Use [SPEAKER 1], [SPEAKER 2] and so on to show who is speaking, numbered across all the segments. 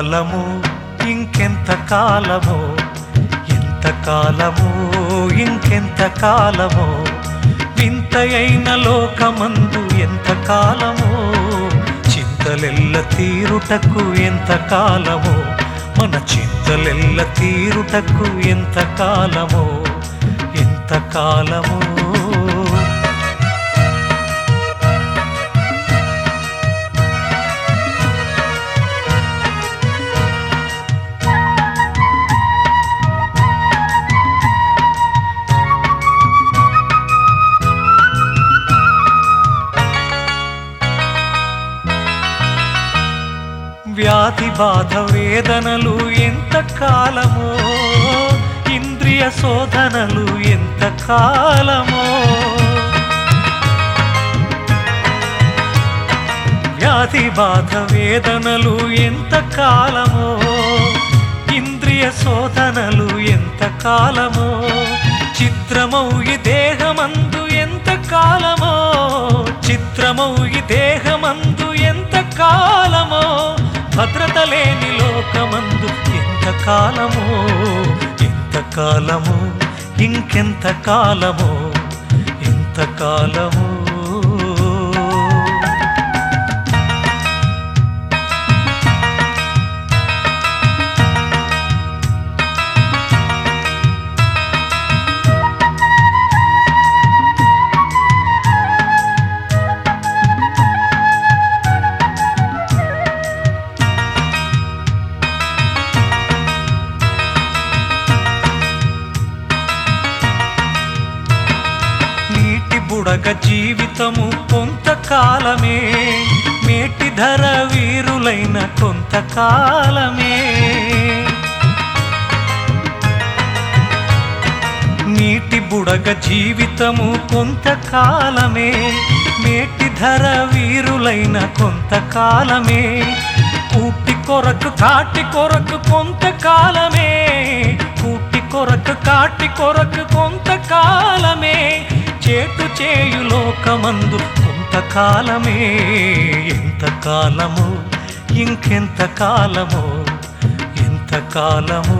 [SPEAKER 1] కాలము ఇంకెంత కాలము ఎంత కాలము ఇంకెంత కాలము వింతయైన లోకమందు ఎంత కాలము చింతలెల్ల తీరుటకు ఎంత కాలము మన చింతలెల్ల తీరుటకు ఎంత కాలము ఎంత కాలము వ్యాధి బాధ వేదనలు ఎంత కాలమో ఇంద్రియ శోధనలు ఎంత కాలమో వ్యాధి బాధ వేదనలు ఎంత కాలమో ఇంద్రియ శోధనలు ఎంత కాలమో చిత్రమౌ ఈ దేహమందు ఎంత కాలమో చిత్రమౌ ఈ దేహమందు ఎంత కాలమో భద్రత లేని లోకమందు ఎంత కాలమో ఎంత కాలమో ఇంకెంత కాలమో ఎంత కాలమో నీటి బుడగ జీవితము కొంతకాలమే మేటి ధర వీరులైన కొంతకాలమే నీటి బుడగ జీవితము కొంతకాలమే మేటి ధర వీరులైన కొంతకాలమే కూటి కొరకు కాటి కొరకు కొంతకాలమే కూటి కొరకు కాటి కొరకు కొంతకాలమే చేటు చేయు లోకమందు కొంతకాలమే ఎంత కాలము ఇంకెంత కాలము ఎంత కాలము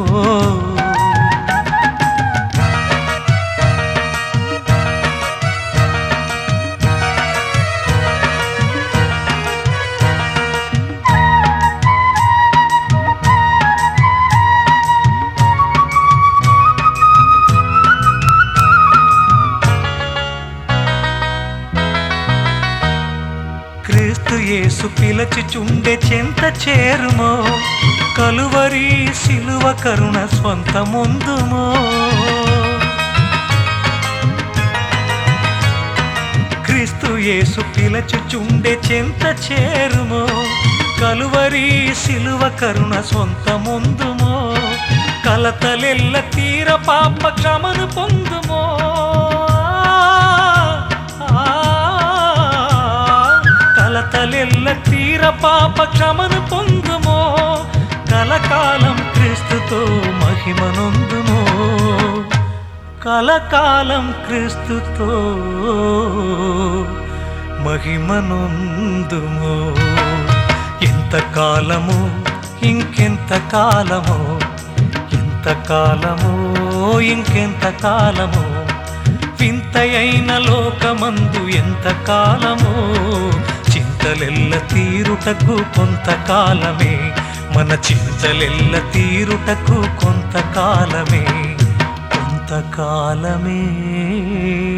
[SPEAKER 1] క్రీస్తు యేసు పిలచుచుండె చెంత చేరుమో కలువరి సిలువ కరుణ స్వంత ముందుమో క్రీస్తు యేసు పిలచుచుండె చెంత చేరుమో కలువరి సిలువ కరుణ సొంత ముందుమో కలతలెల్ల తీర పాప క్షమను పొందుమో ఆ, కలతలెల్ల తీర పాప క్షమను పొందుమో కలకాలం క్రీస్తుతో మహిమనొందుమో కలకాలం క్రీస్తుతో మహిమనొందుమో ఎంత కాలము ఇంకెంత కాలము ఎంత కాలము ఇంకెంత కాలము వింతయైన లోకమందు ఎంత కాలము చింతలెల్ల తీరుటకు కొంతకాలమే మన చింతలెల్ల తీరుటకు కొంతకాలమే కొంతకాలమే